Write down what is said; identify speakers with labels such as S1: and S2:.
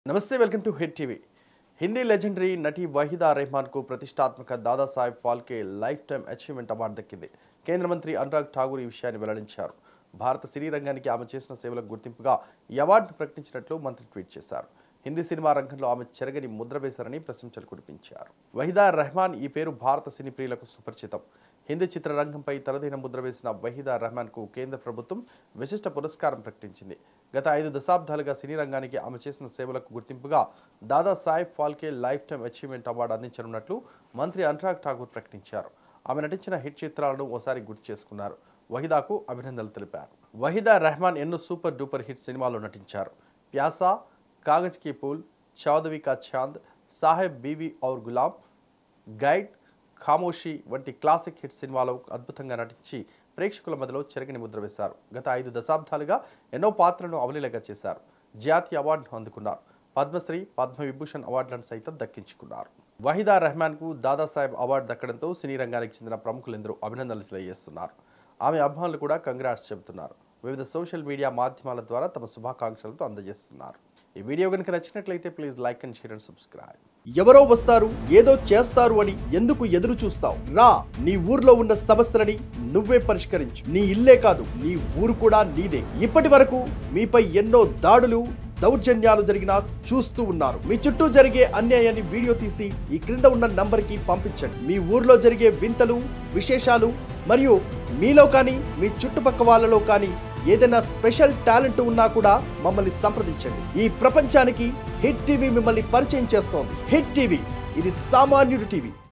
S1: నమస్తే welcome to hit TV Hindi legendary నటి వహీదా రెహమాన్కు ప్రతిష్టాత్మక Dadasaheb Phalke life time achievement award దక్కింది కేంద్ర మంత్రి అనురాగ్ ఠాగూర్ ఈ విషయాన్ని వెల్లడించారు భారత సినీ రంగానికి ఆమె చేసిన సేవలకు గుర్తింపుగా ఈ అవార్డును ప్రకటించినట్లు మంత్రి ట్వీట్ చేశారు హిందీ సినిమా రంగంలో ఆమె చెరగని ముద్ర వేశారని ప్రశంసలు కురిపించారు వహీదా రెహమాన్ ఈ పేరు భారత సినీ ప్రియులకు సుపరిచితం హిందీ చిత్రరంగంపై తనదైన ముద్ర వేసిన వహీదా రెహమాన్కు కేంద్ర ప్రభుత్వం విశిష్ట పురస్కారం ప్రకటించింది గత ఐదు దశాబ్దాలుగా సినీ రంగానికి ఆమె చేసిన సేవలకు గుర్తింపుగా Dadasaheb Phalke life time achievement award అందించనున్నట్లు మంత్రి అనురాగ్ ఠాకూర్ ప్రకటించారు ఆమె నటించిన హిట్ చిత్రాలను ఓసారి గుర్తు చేసుకున్నారు వహీదాకు అభినందనలు తెలిపారు వహీదా రెహమాన్ ఎన్నో సూపర్ డూపర్ హిట్ సినిమాల్లో నటించారు ప్యాసా కాగజ్ కి పూల్ చౌదవి కా చాంద్ సాహెబ్ బీవీ ఔర్ గులాం గైడ్ ఖామోషి వంటి క్లాసిక్ హిట్ సినిమాలో అద్భుతంగా నటించి ప్రేక్షకుల మధ్యలో చెరగని ముద్ర వేశారు గత ఐదు దశాబ్దాలుగా ఎన్నో పాత్రలను అవలీలగా చేశారు జాతీయ అవార్డును అందుకున్నారు పద్మశ్రీ పద్మవిభూషణ్ అవార్డులను సైతం దక్కించుకున్నారు వహీదా రెహమాన్కు దాదాసాహెబ్ అవార్డు దక్కడంతో సినీ రంగానికి చెందిన ప్రముఖులెందరూ అభినందనలు తెలియజేస్తున్నారు ఆమె అభిమానులు కూడా కంగ్రాట్స్ చెబుతున్నారు వివిధ సోషల్ మీడియా మాధ్యమాల ద్వారా తమ శుభాకాంక్షలతో అందజేస్తున్నారు ఈ వీడియో కనుక నచ్చినట్లయితే please like and share and subscribe ఎవరో వస్తారు ఏదో చేస్తారు అని ఎందుకు ఎదురు చూస్తావు రా నీ ఊర్లో ఉన్న సమస్యలని నువ్వే పరిష్కరించు నీ ఇల్లే కాదు నీ ఊరు కూడా నీదే ఇప్పటి వరకు మీపై ఎన్నో దాడులు దౌర్జన్యాలు జరిగినా చూస్తూ ఉన్నారు మీ చుట్టూ జరిగే అన్యాయాన్ని వీడియో తీసి ఈ క్రింద ఉన్న నంబర్కి పంపించండి మీ ఊర్లో జరిగే వింతలు విశేషాలు మరియు మీలో కానీ మీ చుట్టుపక్క వాళ్ళలో కానీ ఏదైనా స్పెషల్ టాలెంట్ ఉన్నా కూడా మమ్మల్ని సంప్రదించండి ఈ ప్రపంచానికి హిట్ టీవీ మిమ్మల్ని పరిచయం చేస్తోంది హిట్ టీవీ ఇది సామాన్యుడి టీవీ